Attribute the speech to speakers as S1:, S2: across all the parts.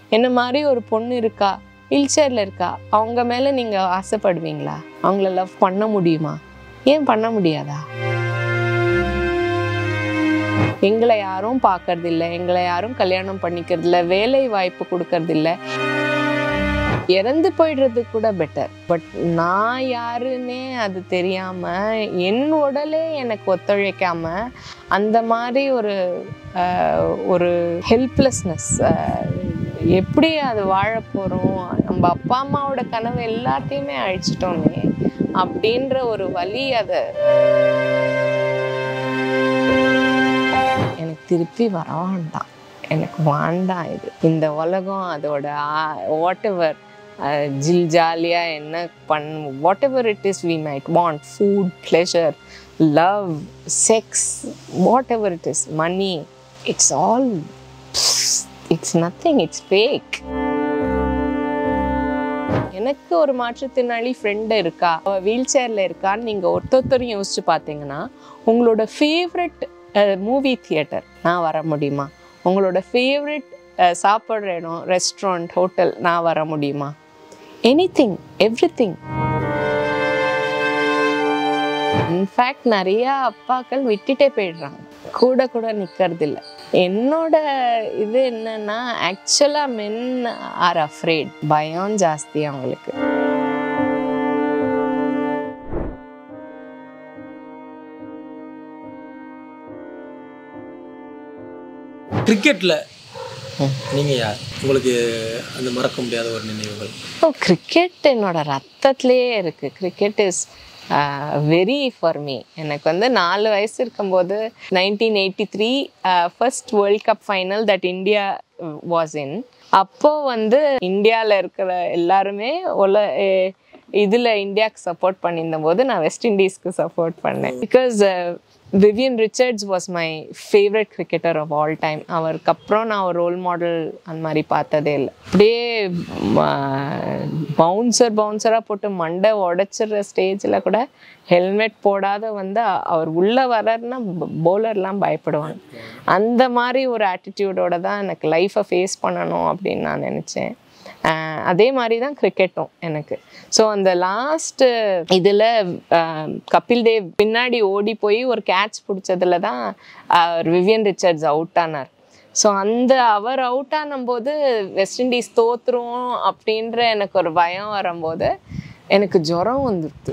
S1: என்ன மாதிரி ஒரு பொண்ணு இருக்கா வீல் சேரில் இருக்கா அவங்க மேலே நீங்கள் ஆசைப்படுவீங்களா அவங்கள லவ் பண்ண முடியுமா ஏன் பண்ண முடியாதா எங்களை யாரும் பார்க்கறது இல்ல எங்களை யாரும் கல்யாணம் பண்ணிக்கிறது இல்ல வேலை வாய்ப்பு கொடுக்கறது இல்ல இறந்து போயிடுறது கூட பெட்டர் பட் நான் யாருன்னே அது தெரியாம என் உடலே எனக்கு ஒத்துழைக்காம அந்த மாதிரி ஒரு ஆஹ், ஒரு ஹெல்ப்லெஸ்னஸ் எப்படி அது வாழ போறோம் நம்ம அப்பா அம்மாவோட கனவு எல்லாத்தையுமே அழிச்சிட்டோமே அப்படின்ற ஒரு வலி அதை எனக்கு திருப்பி வர வேண்டாம் எனக்கு வேண்டாம் இது இந்த உலகம் அதோட வாட் எவர் ஜில் ஜாலியாக என்ன பண் whatever it is we might want food pleasure love sex whatever it is money it's all it's nothing it's fake எனக்கு ஒரு மாற்றுத்திறனாளி ஃப்ரெண்டு இருக்கா அவள் வீல் சேரில் இருக்கான்னு நீங்கள் ஒருத்தொருத்தரும் யோசிச்சு பார்த்தீங்கன்னா உங்களோட ஃபேவரட் மூவி தியேட்டர் நான் வர முடியுமா உங்களோட ஃபேவரட் சாப்பிட்ற இடம் ரெஸ்டாரண்ட் ஹோட்டல் நான் வர முடியுமா anything everything in fact நிறைய அப்பாக்கள் விட்டுட்டே போயிடுறாங்க கூட கூட நிற்கிறது இல்லை என்னோட இது என்னன்னா ஆக்சுவலாக மென் ஆர் அஃப்ரேட் பயம் ஜாஸ்தி அவங்களுக்கு
S2: கிரிக்கெட்ல நீங்க யார் உங்களுக்கு அந்த மறக்க முடியாத ஒரு நினைவுகள்
S1: ஓ கிரிக்கெட் என்னோட ரத்தத்திலேயே இருக்குது cricket is very for me எனக்கு வந்து நாலு வயசு இருக்கும்போது nineteen eighty three first world cup final that India was in அப்போ வந்து இந்தியாவில் இருக்கிற எல்லாருமே ஒல இதில் இந்தியாவுக்கு சப்போர்ட் பண்ணியிருந்த போது நான் வெஸ்ட் இண்டீஸ்க்கு சப்போர்ட் பண்ணேன் because Vivian Richards was my favourite cricketer of all time அவருக்கு அப்புறம் நான் ஒரு ரோல் மாடல் அந்த மாதிரி பார்த்ததே இல்லை அப்படியே பவுன்சர் பவுன்சராக போட்டு மண்டை உடைச்சிடுற ஸ்டேஜில் கூட ஹெல்மெட் போடாத வந்து அ- அவர் உள்ளே வர்றாருன்னா பவுலர்லாம் பயப்படுவாங்க அந்த மாதிரி ஒரு ஆட்டிடியூடோட தான் எனக்கு லைஃப்பை ஃபேஸ் பண்ணணும் அப்படின்னு நான் நினச்சேன் ஆஹ் அதே மாதிரி தான் கிரிக்கெட்டும் எனக்கு ஸோ அந்த லாஸ்ட் இதில் கபில் தேவ் பின்னாடி ஓடி போய் ஒரு கேட்ச் பிடிச்சதுல தான் ஆஹ் விவியன் ரிச்சர்ட்ஸ் அவுட் ஆனார் ஸோ அந்த அவர் அவுட் ஆனும்போது வெஸ்ட் இண்டீஸ் தோத்துரும் அப்படின்ற எனக்கு ஒரு பயம் வரும்போது எனக்கு ஜுரம் வந்துடுது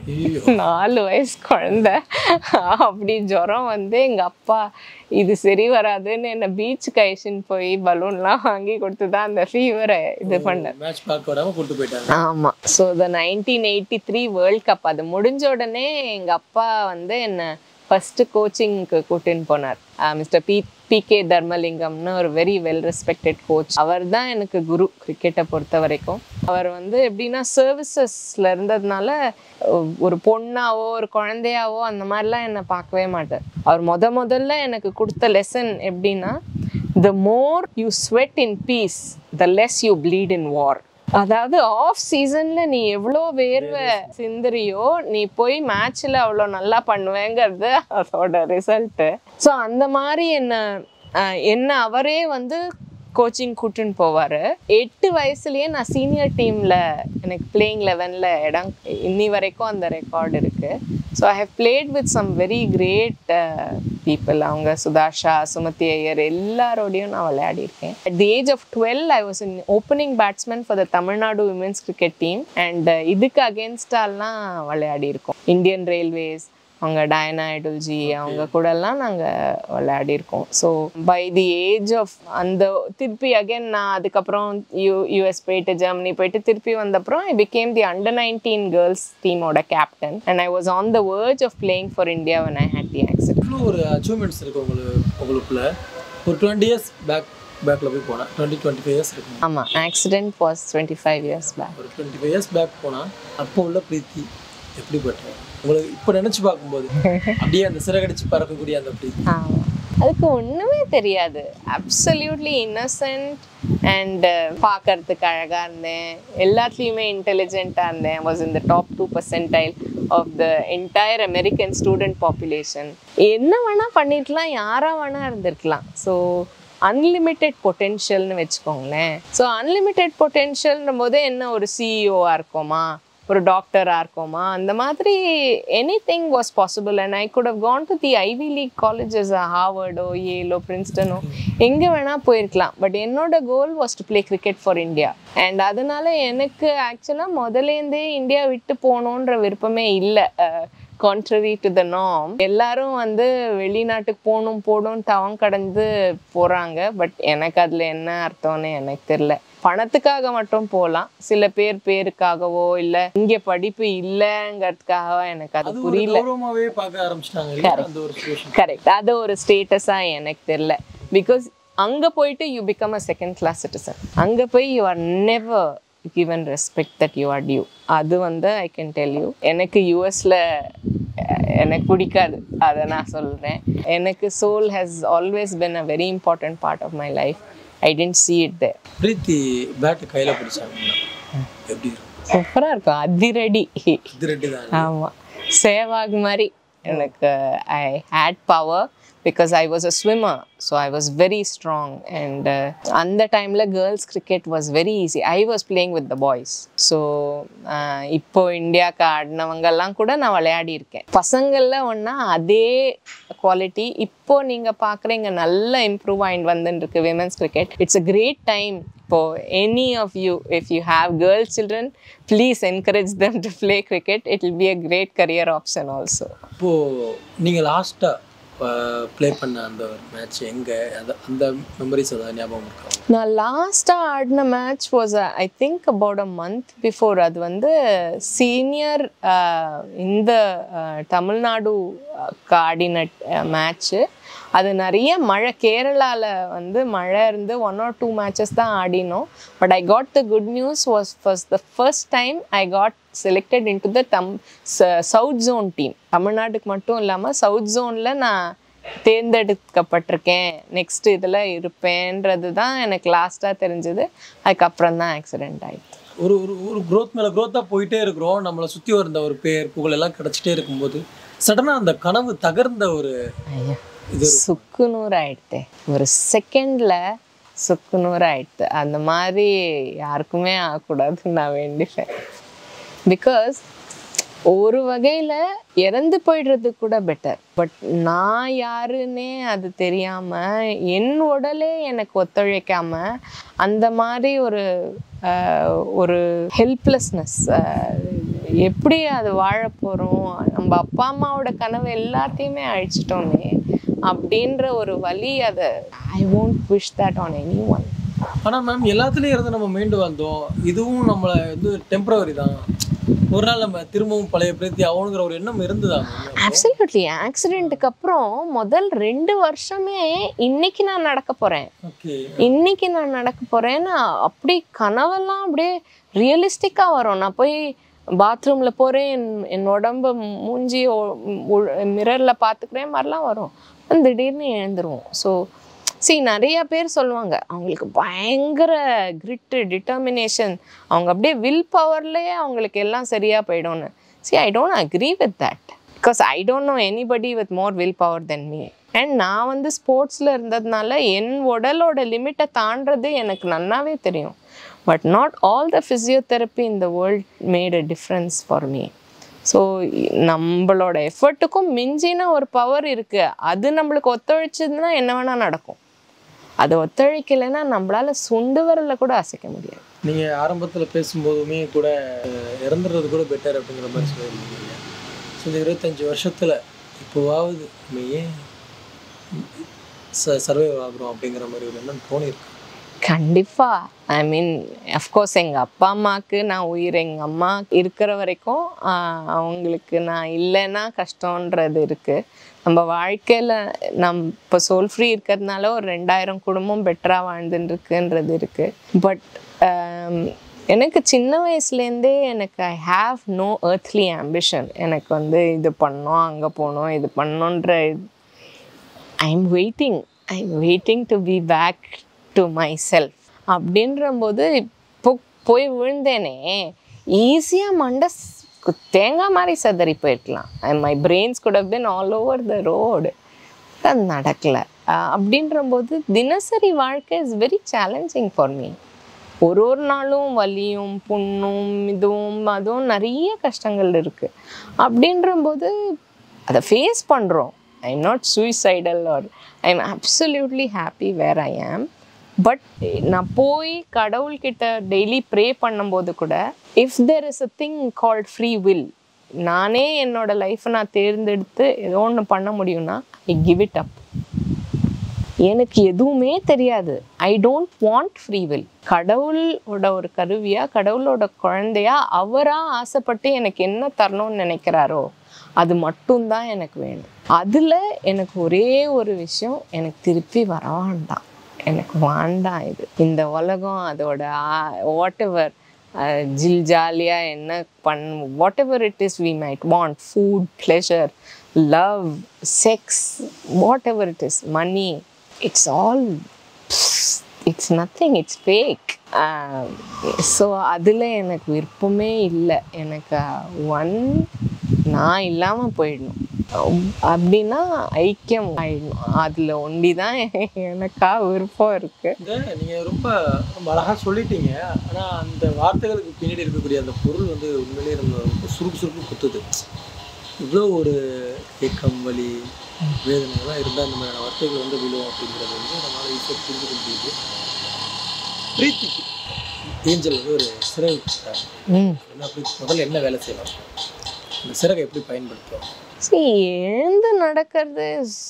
S1: நாலு வயசு குழந்த அப்படி ஜுரம் வந்து எங்க அப்பா இது சரி வராதுன்னு என்னை பீச்சுக்கு அழைச்சின்னு போய் பலூன்லாம் வாங்கி கொடுத்து தான் அந்த ஃபீவரை இது பண்ண
S2: மேட்ச் பார்க்க விடாம கூட்டு போயிட்டாங்க
S1: ஆமா so the nineteen eighty three world cup அது முடிஞ்ச உடனே எங்க அப்பா வந்து என்ன ஃபர்ஸ்ட் கோச்சிங்க்கு கூட்டின்னு போனார் மிஸ்டர் பி பி கே தர்மலிங்கம்னு ஒரு வெரி வெல் ரெஸ்பெக்டட் கோச் அவர் தான் எனக்கு குரு கிரிக்கெட்டை பொறுத்த வரைக்கும் அவர் வந்து எப்படின்னா சர்வீசஸ்ல இருந்ததுனால ஒ- ஒரு பொண்ணாவோ ஒரு குழந்தையாவோ அந்த மாதிரிலாம் என்னை பார்க்கவே மாட்டார் அவர் முத முதல்ல எனக்கு கொடுத்த லெசன் எப்படின்னா the more you sweat in peace the less you bleed in war அதாவது ஆஃப் சீசன்ல நீ எவ்வளோ வேர்வை சிந்துறியோ நீ போய் மேட்ச்ல அவ்வளோ நல்லா பண்ணுவேங்கிறது அதோட ரிசல்ட்டு ஸோ அந்த மாதிரி என்ன அஹ், என்ன அவரே வந்து கோச்சிங் கூட்டின்னு போவார் எட்டு வயசுலயே நான் சீனியர் டீமில் எனக்கு பிளேயிங் லெவனில் இடம் இன்னி வரைக்கும் அந்த ரெக்கார்டு இருக்குது so I have played with some very great people அவங்க சுதாஷா சுமதி ஐயர் எல்லாரோடையும் நான் விளையாடியிருக்கேன் at the age of twelve I was in opening batsman for the Tamil Nadu women's cricket team and இதுக்கு அகேன்ஸ்டாலாம் விளையாடியிருக்கோம் இந்தியன் ரயில்வேஸ் அவங்க டயனா ஐடுல்ஜி அவங்க கூடலாம் நாங்கள் விளையாடியிருக்கோம் so by the age of அந்த திருப்பி அகைன் நான் அதுக்கப்புறம் யூ யூஎஸ் போயிட்டு ஜெர்மனி போயிட்டு திருப்பி வந்தப்புறம் I became the under nineteen girls டீமோட captain and I was on the verge of playing for India when I had the accident
S2: இவ்வளோ ஒரு அச்சீவ்மெண்ட்ஸ் இருக்கு உங்களுக்கு உங்களுக்குள்ள ஒரு டுவெண்ட்டி இயர்ஸ் பேக் பேக்கில் போய் போனேன் டுவெண்ட்டி டுவெண்ட்டி ஃபைவ் இயர்ஸ் இருக்கும்
S1: ஆமாம் accident was twenty five years back
S2: ஒரு டுவெண்ட்டி ஃபைவ் இயர்ஸ் பேக் போனால் அப்போ உள்ள பிரீத்தி எப்படிப்பட்ட உங்களுக்கு இப்போ நினச்சி பார்க்கும்போது அப்படியே அந்த சிறகடிச்சு பறக்கக்கூடிய அந்த பிரீத்தி
S1: ஆமாம் அதுக்கு ஒன்றுமே தெரியாது அப்சல்யூட்லி இன்னசென்ட் அண்ட் பார்க்கறதுக்கு அழகாக இருந்தேன் எல்லாத்துலேயுமே இன்டெலிஜென்ட்டாக இருந்தேன் was in the top two percentile of the entire American student population என்ன வேணால் பண்ணிருக்கலாம் யாராக வேணால் இருந்திருக்கலாம் ஸோ அன்லிமிட்டெட் பொட்டென்ஷியல்னு வச்சுக்கோங்களேன் ஸோ அன்லிமிட்டெட் பொட்டென்ஷியல்ன்ற போது என்ன ஒரு சிஇஓவாக இருக்கோமா ஒரு டாக்டராக இருக்கோமா அந்த மாதிரி anything was possible and I could have gone to the Ivy League colleges ஹார்வர்டோ ஏலோ பிரின்ஸ்டனோ எங்கே வேணால் போயிருக்கலாம் பட் என்னோட goal was to play cricket for India and அதனால எனக்கு ஆக்சுவலாக முதலேருந்தே இந்தியா விட்டு போகணுன்ற விருப்பமே இல்லை கான்ட்ரரி டு த நார்ம் எல்லாரும் வந்து வெளிநாட்டுக்கு போகணும் போகணும் தவம் கடந்து போகிறாங்க பட் எனக்கு அதில் என்ன அர்த்தம்னு எனக்கு தெரியல பணத்துக்காக மட்டும் போகலாம் சில பேர் பேருக்காகவோ இல்லை இங்கே படிப்பு இல்லைங்கிறதுக்காக எனக்கு அது
S2: அது ஒரு
S1: புரியல
S2: கௌரவமாவே பார்க்க ஆரம்பிச்சிட்டாங்க இல்லையா அந்த ஒரு சுச்சுவேஷன்
S1: கரெக்ட் அது ஒரு ஸ்டேட்டஸாக எனக்கு தெரியல பிகாஸ் அங்கே போயிட்டு you become a second class citizen அங்கே போய் you are never given respect that you are due அது வந்து ஐ கேன் டெல் யூ எனக்கு யூஎஸில் எனக்கு பிடிக்காது அதை நான் சொல்கிறேன் எனக்கு soul has always been a very important part of my life I tend see it there
S2: Preethi bat கையில பிடிச்சாங்கன்னா எப்படி இருக்கும்
S1: சூப்பராக இருக்கும் அதிரடி
S2: இது ரெண்டு தான்
S1: ஆமாம் சேவாக் மாதிரி எனக்கு I had power because I was a swimmer so I was very strong and அந்த டைமில் girls cricket was very easy I was playing with the boys so இப்போ இந்தியாவுக்கு ஆடினவங்கெல்லாம் கூட நான் விளையாடி இருக்கேன் பசங்களில் ஒன்றா அதே குவாலிட்டி இப்போ நீங்கள் பார்க்குறீங்க நல்ல இம்ப்ரூவ் ஆகிட்டு வந்துட்டு இருக்கு women's cricket it's a great time இப்போ any of you if you have girls children please encourage them to play cricket it will be a great career option also
S2: இப்போ நீங்க லாஸ்டா ப்ளே பண்ண அந்த ஒரு மேட்ச் எங்க அந்த அந்த மெமரிஸ் ஏதாவது ஞாபகம் இருக்கா
S1: நான் லாஸ்ட்டாக ஆடின match was I think about a month before அது வந்து சீனியர் இந்த அஹ், தமிழ்நாடு ஆடின மேட்ச்சு அது நிறைய மழை கேரளாவில் வந்து மழை இருந்து ஒன் ஆர் டூ மேட்சஸ் தான் ஆடினோம் but I got the good news was first the first time I got selected in to the தம் சவுத் ஜோன் டீம் தமிழ்நாட்டுக்கு மட்டும் இல்லாமல் சவுத் ஜோனில் நான் தேர்ந்தெடுக்கப்பட்டிருக்கேன் நெக்ஸ்ட் இதில் இருப்பேன்றது தான் எனக்கு லாஸ்ட்டாக தெரிஞ்சது அதுக்கப்புறம் தான் ஆக்சிடெண்ட் ஆயிடுச்சு
S2: ஒரு ஒரு ஒரு growth மேல growth-ஆ போயிட்டே இருக்கிறோம் நம்மளை சுத்தி வந்த ஒரு பேர் புகழ் எல்லாம் கிடைச்சிட்டே இருக்கும்போது சடனா அந்த கனவு தகர்ந்த ஒரு
S1: ஐயா
S2: இது
S1: சுக்குநூறு ஆயிடுத்து ஒரு செகண்ட்ல சுக்குநூறு ஆயிடுத்து அந்த மாதிரி யாருக்குமே ஆகக்கூடாதுன்னு நான் வேண்டிப்பேன் பிகாஸ் ஒரு வகையில இறந்து போயிடுறது கூட பெட்டர் பட் நான் யாருன்னே அது தெரியாம என் உடலே எனக்கு ஒத்துழைக்காம அந்த மாதிரி ஒரு ஆஹ், ஒரு ஹெல்ப்லெஸ்னஸ் எப்படி அது வாழ போறோம் நம்ம அப்பா அம்மாவோட கனவு எல்லாத்தையுமே அழிச்சிட்டோமே அப்படின்ற ஒரு வலி அதை I won't wish that on any one
S2: ஆனா மேம் எல்லாத்துலயும் இருந்து நம்ம மீண்டு வந்தோம் இதுவும் நம்மள வந்து டெம்பரவரி தான் ஒரு நாள் நம்ம திரும்பவும் பழைய பிரீத்தி ஆகணுங்கிற ஒரு எண்ணம் இருந்ததா மேம்
S1: அப்சல்யூட்லி ஆக்சிடென்ட்டுக்கு அப்புறம் முதல் ரெண்டு வருஷமே இன்னைக்கு நான் நடக்க போறேன்
S2: ஓகே
S1: இன்னைக்கு நான் நடக்க போறேன்னு அப்படி கனவெல்லாம் அப்படியே ரியலிஸ்டிக்காக வரும் நான் போய் பாத்ரூம்ல போறேன் என் என் உடம்ப மூஞ்சி மிரரில் பார்த்துக்கிறேன் மாதிரிலாம் வரும் அப்புறம் திடீர்னு எழுந்துருவோம் ஸோ see நிறைய பேர் சொல்லுவாங்க அவங்களுக்கு பயங்கர கிரிட்டு டிட்டர்மினேஷன் அவங்க அப்படியே வில் பவர்லேயே அவங்களுக்கு எல்லாம் சரியா போயிடும்னு see I don't agree with that because I don't know anybody with more will power than me and நான் வந்து ஸ்போர்ட்ஸில் இருந்ததுனால என் உடலோட லிமிட்டை தாண்டது எனக்கு நன்னாவே தெரியும் but not all the physiotherapy in the world made a difference for me so நம்மளோட எஃபர்ட்டுக்கும் மிஞ்சின ஒரு பவர் இருக்கு அது நம்மளுக்கு ஒத்துழைச்சதுன்னா என்ன வேணா நடக்கும் அது ஒத்துழைக்கலைன்னா நம்மளால சுண்டு விரல கூட அசைக்க முடியாது
S2: நீங்க ஆரம்பத்துல பேசும்போதுமே கூட அஹ், இறந்துடுறது கூட பெட்டர் அப்படிங்கிற மாதிரி சொல்லியிருந்தீங்க ஸோ இந்த இருபத்தஞ்சு வருஷத்துல இப்போவாவது நம்ம ஏன் சர்வைவ் ஆகுறோம் அப்படிங்கிற மாதிரி ஒரு எண்ணம் தோணிருக்கு
S1: கண்டிப்பா ஐ மீன் அஃப்கோர்ஸ் எங்கள் அப்பா அம்மாவுக்கு நான் உயிர் எங்கள் அம்மா இருக்கிற வரைக்கும் ஆஹ், அவங்களுக்கு நான் இல்லைன்னா கஷ்டன்றது இருக்குது நம்ம வாழ்க்கையில் நம் இப்போ சோல் ஃப்ரீ இருக்கிறதுனால ஒரு ரெண்டாயிரம் குடும்பம் பெட்டராக வாழ்ந்துட்டு இருக்குன்றது இருக்குது பட் எனக்கு சின்ன வயசுலேருந்தே எனக்கு I have no earthly ambition எனக்கு வந்து இது பண்ணோம் அங்கே போகணும் இது பண்ணோன்ற I am waiting I am waiting to be back to myself அப்படின்றபோது இப்போ போய் விழுந்தேனே ஈஸியாக மண்டை ஸ்- கு- தேங்காய் மாதிரி சதறி போயிருக்கலாம் my brains could have been all over the road அது நடக்கலை அப்படின்றபோது தினசரி வாழ்க்கை is very challenging for me ஒரு ஒரு நாளும் வலியும் புண்ணும் இதுவும் அதுவும் நிறைய கஷ்டங்கள் இருக்குது அப்படின்றபோது அதை ஃபேஸ் பண்ணுறோம் I am not suicidal or I am absolutely happy where I am but நான் போய் கடவுள்கிட்ட டெய்லி ப்ரே பண்ணும்போது கூட if there is a thing called free will நானே என்னோட லைஃப்பை நான் தேர்ந்தெடுத்து ஏதோ ஒன்று பண்ண முடியும்னா ஐ கிவ் இட் அப் எனக்கு எதுவுமே தெரியாது I don't want free will கடவுளோட ஒரு கருவியா கடவுளோட குழந்தையா அவரா ஆசைப்பட்டு எனக்கு என்ன தரணும்னு நினைக்கிறாரோ அது மட்டும்தான் எனக்கு வேணும் அதில் எனக்கு ஒரே ஒரு விஷயம் எனக்கு திருப்பி வர வேண்டாம் எனக்கு வேண்டாம் இது இந்த உலகம் அதோட வாட் எவர் ஜில் ஜாலியாக என்ன பண் whatever it is we might want food pleasure love sex whatever it is money it's all it's nothing it's fake so அதில் எனக்கு விருப்பமே இல்லை எனக்கு ஒன் நான் இல்லாமல் போயிடணும் அப்படின்னா ஐக்கியம் ஆயிடணும் அதில் ஒண்டி தான் எனக்கா விருப்பம் இருக்குது
S2: இந்த நீங்கள் ரொம்ப ரொம்ப அழகாக சொல்லிட்டீங்க ஆனால் அந்த வார்த்தைகளுக்கு பின்னாடி இருக்கக்கூடிய அந்த பொருள் வந்து உண்மையிலேயே நம்ம ரொம்ப சுருக்கு சுருக்கு குத்துது இவ்வளோ ஒரு ஏக்கம் வலி வேதனைலாம் இருந்தால் அந்த மாதிரியான வார்த்தைகள் வந்து விழும் அப்படிங்கிறது வந்து நம்மளால் ஈஸியாக புரிஞ்சுக்க முடியுது பிரீத்திக்கு ஏஞ்சல் வந்து ஒரு சிறகு கொடுத்தாங்க
S1: ம்
S2: என்ன பிரீத்தி முதல்ல என்ன வேலை செய்யலாம் இந்த சிறகை எப்படி பயன்படுத்துவோம்
S1: சரி எழுந்து நடக்கிறது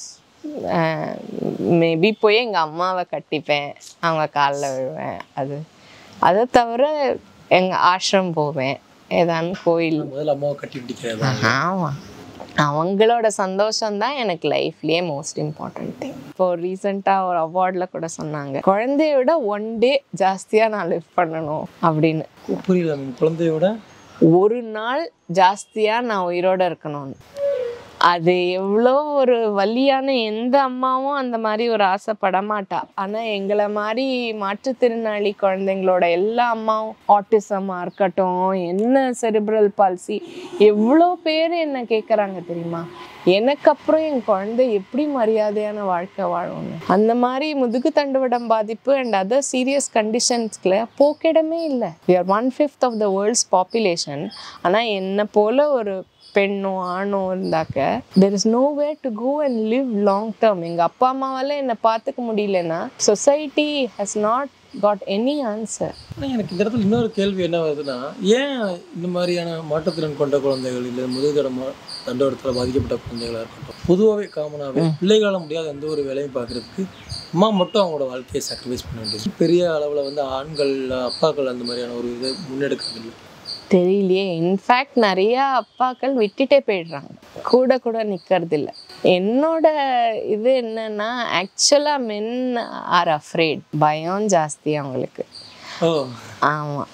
S1: மேபி போய் எங்கள் அம்மாவை கட்டிப்பேன் அவங்க காலில் விழுவேன் அது அதை தவிர எங்கள் ஆசிரம் போவேன் ஏதான்னு கோயில்
S2: முதல்ல அம்மாவை கட்டி பிடிக்கிறதா
S1: ஆமாம் அவங்களோட சந்தோஷம் தான் எனக்கு லைஃப்லயே மோஸ்ட் இம்பார்ட்டன்ட் திங் இப்போ ரீசெண்டாக ஒரு அவார்டில் கூட சொன்னாங்க குழந்தைய விட ஒன் டே ஜாஸ்தியாக நான் லிவ் பண்ணணும் அப்படின்னு
S2: புரியல மேம் குழந்தையோட
S1: ஒரு நாள் ஜாஸ்தியாக நான் உயிரோட இருக்கணும்னு அது எவ்வளோ ஒரு வலியான எந்த அம்மாவும் அந்த மாதிரி ஒரு ஆசைப்பட மாட்டா ஆனால் எங்களை மாதிரி மாற்றுத்திறனாளி குழந்தைங்களோட எல்லா அம்மாவும் ஆட்டிசமாக இருக்கட்டும் என்ன செரிப்ரல் பால்சி எவ்வளோ பேர் என்ன கேட்குறாங்க தெரியுமா எனக்கு அப்புறம் என் குழந்தை எப்படி மரியாதையான வாழ்க்கை வாழும்னு அந்த மாதிரி முதுகு தண்டுவடம் பாதிப்பு அண்ட் அதர் சீரியஸ் கண்டிஷன்ஸ்ல போக்கிடமே இல்லை we are one fifth of the world's population ஆனால் என்னை போல ஒரு பெண்ணோ ஆணோ இருந்தாக்க there is no way to go and live long term எங்கள் அப்பா அம்மாவால் என்னை பார்த்துக்க முடியலன்னா society has not got any answer
S2: ஆனால் எனக்கு இந்த இடத்துல இன்னொரு கேள்வி என்ன வருதுன்னா ஏன் இந்த மாதிரியான மாற்றுத்திறன் கொண்ட குழந்தைகள் இல்லை முதுகுதடமா தண்டோரத்தில் பாதிக்கப்பட்ட குழந்தைகளாக இருக்கட்டும் பொதுவாகவே காமனாகவே பிள்ளைகளால் முடியாத எந்த ஒரு வேலையும் பார்க்குறதுக்கு அம்மா மட்டும் அவங்களோட வாழ்க்கையை சாக்ரிஃபைஸ் பண்ண வேண்டியது பெரிய அளவில் வந்து ஆண்கள் அப்பாக்கள் அந்த மாதிரியான ஒரு இதை முன்னெடுக்கிறது இல்லை
S1: தெரியலையே இன்ஃபேக்ட் நிறைய அப்பாக்கள் விட்டுட்டே போயிடுறாங்க கூட கூட நிற்கிறது இல்லை என்னோட இது என்னன்னா ஆக்சுவலாக மென் ஆர் அஃப்ரேட் பயம் ஜாஸ்தி அவங்களுக்கு
S2: ஓ
S1: ஆமாம்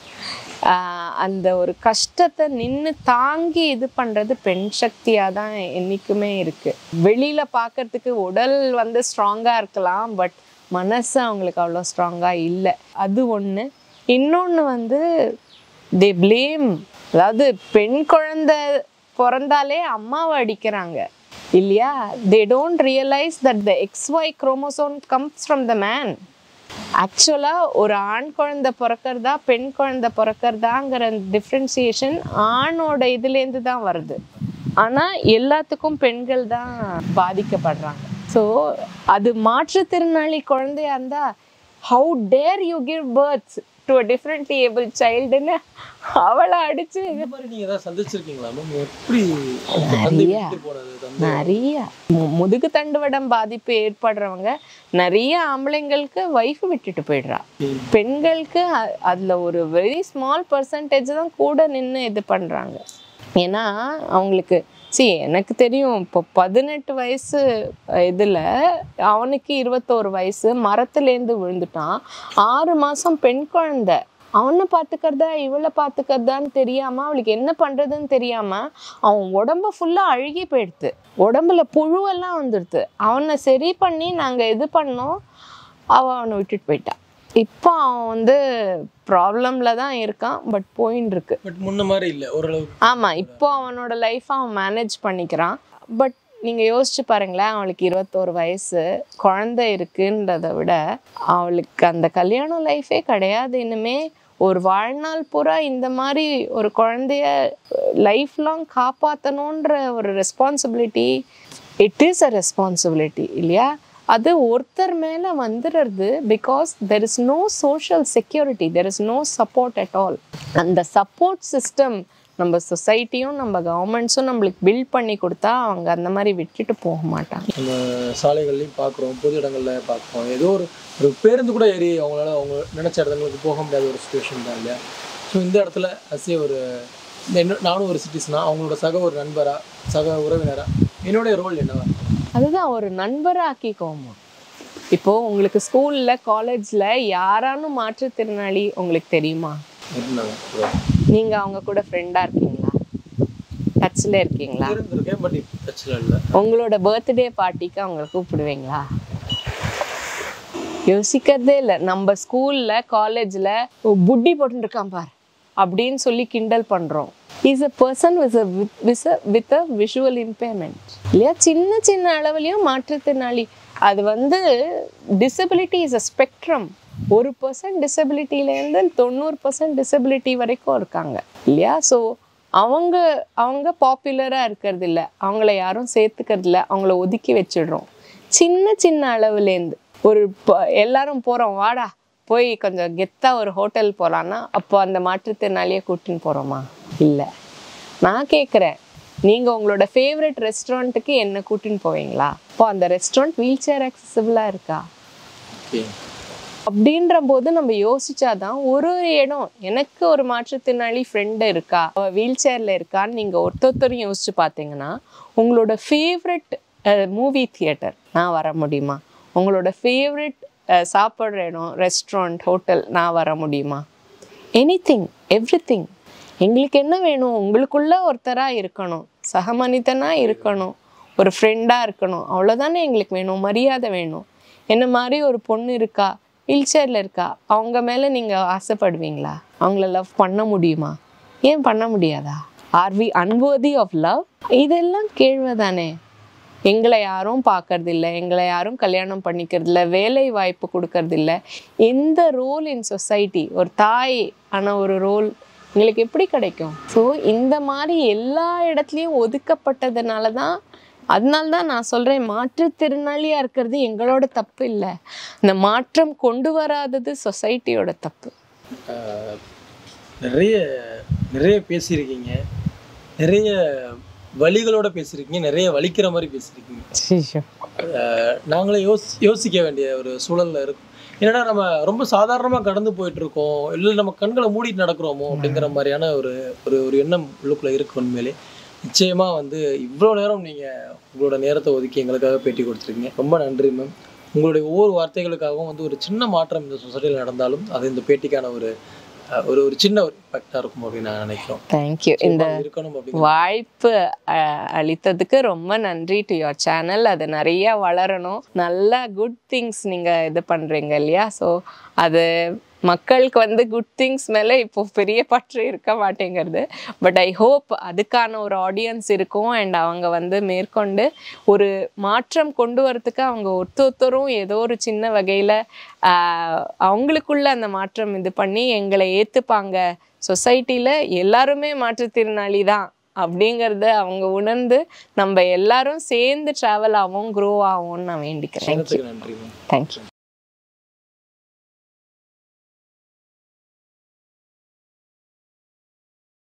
S1: அந்த ஒரு கஷ்டத்தை நின்று தாங்கி இது பண்ணுறது பெண் சக்தியாக தான் என்றைக்குமே இருக்குது வெளியில் பார்க்கறதுக்கு உடல் வந்து ஸ்ட்ராங்காக இருக்கலாம் பட் மனசு அவங்களுக்கு அவ்வளோ ஸ்ட்ராங்காக இல்லை அது ஒன்று இன்னொன்று வந்து தே ப்ளேம் அதாவது பெண் குழந்தை பிறந்தாலே அம்மாவை அடிக்கிறாங்க இல்லையா they don't realise that the X Y chromosome comes from the man ஆக்சுவலாக ஒரு ஆண் குழந்தை பிறக்கிறதா பெண் குழந்தை பிறக்கிறதாங்கிற டிஃப்ரென்சியேஷன் ஆணோட இதுலேருந்து தான் வருது ஆனால் எல்லாத்துக்கும் பெண்கள் தான் பாதிக்கப்படுறாங்க ஸோ அது மாற்றுத்திறனாளி குழந்தையா இருந்தால் how dare you give births to a differently able சைல்டுன்னு அவளை அடிச்சு
S2: இந்த மாதிரி நீங்கள் ஏதாவது சந்திச்சிருக்கீங்களா மேம் எப்படி உங்க தந்தை
S1: நிறைய.
S2: விட்டு போனது தந்தை
S1: நிறைய மு- முதுகு தண்டுவடம் பாதிப்பு ஏற்படுறவங்க நிறைய ஆம்பளைங்களுக்கு ஒய்ஃப் விட்டுட்டு போயிடுறா
S2: ம்.
S1: பெண்களுக்கு அ- அதுல ஒரு வெரி ஸ்மால் பர்சன்டேஜ் தான் கூட நின்று இது பண்றாங்க ஏன்னா அவங்களுக்கு சி எனக்கு தெரியும் இப்போ பதினெட்டு வயசு இதில் அவனுக்கு இருபத்தோரு வயசு மரத்துலேருந்து விழுந்துட்டான் ஆறு மாதம் பெண் குழந்தை அவனை பார்த்துக்கிறதா இவளை பார்த்துக்கிறதான்னு தெரியாமல் அவளுக்கு என்ன பண்ணுறதுன்னு தெரியாமல் அவன் உடம்பு ஃபுல்லாக அழுகி போயிடுது உடம்புல புழுவெல்லாம் வந்துடுது அவனை சரி பண்ணி நாங்கள் இது பண்ணோம் அவள் அவனை விட்டுட்டு போயிட்டா இப்போ அவன் வந்து ப்ராப்ளமில் தான் இருக்கான் பட் போயின்னு இருக்கு
S2: பட் முன்ன மாதிரி இல்லை ஓரளவுக்கு
S1: ஆமாம் இப்போ அவனோட லைஃப் அவன் மேனேஜ் பண்ணிக்கிறான் பட் நீங்கள் யோசிச்சு பாருங்களேன் அவளுக்கு இருபத்தோரு வயசு குழந்தை இருக்குன்றதை விட அவளுக்கு அந்த கல்யாண லைஃபே கிடையாது இனிமே ஒரு வாழ்நாள் பூரா இந்த மாதிரி ஒரு குழந்தைய லைஃப் லாங் காப்பாற்றணுன்ற ஒரு responsibility it is a responsibility இல்லையா அது ஒருத்தர் மேலே வந்துடுறது because there is no social security there is no support at all அந்த சப்போர்ட் சிஸ்டம் நம்ம சொசைட்டியும் நம்ம கவர்மெண்ட்ஸும் நம்மளுக்கு பில்ட் பண்ணி கொடுத்தா அவங்க அந்த மாதிரி விட்டுட்டு போக மாட்டாங்க
S2: நம்ம சாலைகள்லையும் பார்க்குறோம் பொது இடங்களில் பார்க்குறோம் ஏதோ ஒரு ஒரு பேருந்து கூட ஏறி அவங்களால அவங்க நினச்ச இடங்களுக்கு போக முடியாத ஒரு சுச்சுவேஷன் தான் இல்லையா ஸோ இந்த இடத்துல அசே ஒரு இந்த என்ன- நானும் ஒரு சிட்டிசனா அவங்களோட சக ஒரு நண்பரா சக உறவினரா என்னுடைய ரோல் என்னவா
S1: அதுதான் ஒரு நண்பராக்கிக்கோமா இப்போ உங்களுக்கு ஸ்கூல்ல காலேஜ்ல யாரானும் மாற்றுத்திறனாளி உங்களுக்கு தெரியுமா
S2: இருந்தாங்க
S1: நீங்க அவங்க கூட ஃப்ரெண்டா இருக்கீங்களா டச்ல இருக்கீங்களா
S2: இருந்திருக்கேன் பட் இப்போ பிரச்சனை இல்லை
S1: உங்களோட பர்த்டே பார்ட்டிக்கு அவங்களை கூப்பிடுவீங்களா யோசிக்கிறதே இல்லை நம்ம ஸ்கூல்ல காலேஜ்ல புட்டி போட்டுட்டு இருக்கான் பார் அப்படின்னு சொல்லி கிண்டல் பண்றோம் is a person with with with a visual impairment இல்லையா சின்ன சின்ன அளவுலயும் மாற்றுத்திறனாளி அது வந்து டிசபிலிட்டி இஸ் அ ஸ்பெக்ட்ரம் ஒரு பர்சன்ட் டிசபிலிட்டிலேருந்து தொண்ணூறு பர்சன்ட் டிசபிலிட்டி வரைக்கும் இருக்காங்க இல்லையா ஸோ அவங்க அவங்க பாப்புலராக இருக்கிறது இல்ல அவங்கள யாரும் சேர்த்துக்கிறது இல்ல அவங்கள ஒதுக்கி வச்சிடுறோம் சின்ன சின்ன அளவுலேருந்து ஒரு ப- எல்லாரும் போகிறோம் வாடா போய் கொஞ்சம் கெத்தா ஒரு ஹோட்டல் போகலான்னா அப்போ அந்த மாற்றுத்திறனாளியை கூட்டின்னு போகிறோமா இல்லை நான் கேட்குறேன் நீங்கள் உங்களோட ஃபேவரட் ரெஸ்டாரண்ட்டுக்கு என்ன கூட்டின்னு போவீங்களா அப்போ அந்த ரெஸ்டாரண்ட் வீல் சேர் அக்சசிபிளாக இருக்கா
S2: ஓகே
S1: அப்படின்ற போது நம்ம யோசிச்சாதான் ஒரு ஒரு இடம் எனக்கு ஒரு மாற்றுத்திறனாளி ஃப்ரெண்டு இருக்கா அவ வீல் சேர்ல இருக்கான்னு நீங்க ஒருத்தொருத்தரும் யோசிச்சு பார்த்தீங்கன்னா உங்களோட ஃபேவரட் மூவி தியேட்டர் நான் வர முடியுமா உங்களோட ஃபேவரட் சாப்பிட்ற இடம் ரெஸ்டாரண்ட் ஹோட்டல் நான் வர முடியுமா எனி திங் எவ்ரி திங் எங்களுக்கு என்ன வேணும் உங்களுக்குள்ள ஒருத்தரா இருக்கணும் சக மனிதனா இருக்கணும் ஒரு ஃப்ரெண்டா இருக்கணும் அவ்வளோதானே எங்களுக்கு வேணும் மரியாதை வேணும் என்ன மாதிரி ஒரு பொண்ணு இருக்கா வீல் சேரில் இருக்கா அவங்க மேலே நீங்கள் ஆசைப்படுவீங்களா அவங்கள லவ் பண்ண முடியுமா ஏன் பண்ண முடியாதா are we unworthy of love இதெல்லாம் கேள்வி தானே எங்களை யாரும் பார்க்கறது இல்ல எங்களை யாரும் கல்யாணம் பண்ணிக்கிறது இல்ல வேலை வாய்ப்பு கொடுக்கறது இல்ல எந்த ரோல் இன் சொசைட்டி ஒரு தாய் ஆன ஒரு ரோல் எங்களுக்கு எப்படி கிடைக்கும் ஸோ இந்த மாதிரி எல்லா இடத்துலையும் ஒதுக்கப்பட்டதுனால தான் அதனால தான் நான் சொல்கிறேன் மாற்றுத்திறனாளியாக இருக்கிறது எங்களோட தப்பு இல்லை இந்த மாற்றம் கொண்டு வராதது சொசைட்டியோட தப்பு
S2: ஆஹ் நிறைய நிறைய பேசியிருக்கீங்க நிறைய வழிகளோட பேசியிருக்கீங்க நிறைய வலிக்கிற மாதிரி பேசியிருக்கீங்க ஆஹ் நாங்களே யோசி யோசிக்க வேண்டிய ஒரு சூழல்ல இருக்கும் என்னன்னா நம்ம ரொம்ப சாதாரணமா கடந்து போயிட்டு இருக்கோம் இல்லை நம்ம கண்களை மூடிட்டு நடக்கிறோமோ அப்படிங்கிற மாதிரியான ஒரு ஒரு ஒரு எண்ணம் உள்ளுக்குள்ள இருக்கு உண்மையிலே நிச்சயமா வந்து இவ்வளோ நேரம் நீங்க உங்களோட நேரத்தை ஒதுக்கி எங்களுக்காக பேட்டி கொடுத்துருக்கீங்க ரொம்ப நன்றி மேம் உங்களுடைய ஒவ்வொரு வார்த்தைகளுக்காகவும் வந்து ஒரு சின்ன மாற்றம் இந்த சொசைட்டியில் நடந்தாலும் அது இந்த பேட்டிக்கான ஒரு அஹ், ஒரு ஒரு சின்ன ஒரு இம்பாக்டாக இருக்கும் அப்படின்னு நான் நினைக்கிறோம்
S1: தேங்க்யூ இந்த
S2: நிச்சயமா இருக்கணும் அப்படிங்கிற
S1: வாய்ப்பு அஹ், அளித்ததுக்கு ரொம்ப நன்றி டு யுவர் சேனல் அது நிறைய வளரணும் நல்ல குட் திங்ஸ் நீங்கள் இது பண்ணுறீங்க இல்லையா ஸோ அது மக்களுக்கு வந்து குட் திங்ஸ் மேலே இப்போ பெரிய பற்று இருக்க மாட்டேங்கிறது பட் ஐ ஹோப் அதுக்கான ஒரு ஆடியன்ஸ் இருக்கும் அண்ட் அவங்க வந்து மேற்கொண்டு ஒரு மாற்றம் கொண்டு வரதுக்கு அவங்க ஒருத்தொருத்தரும் ஏதோ ஒரு சின்ன வகையில் அவங்களுக்குள்ள அந்த மாற்றம் இது பண்ணி எங்களை ஏற்றுப்பாங்க சொசைட்டியில் எல்லாருமே மாற்றுத்திறனாளி தான் அப்படிங்கிறத அவங்க உணர்ந்து நம்ம எல்லாரும் சேர்ந்து ட்ராவல் ஆகும் க்ரோ ஆகும்னு நான் வேண்டிக்கிறேன்
S2: நேரத்துக்கு நன்றி மேம்
S1: தேங்க்யூ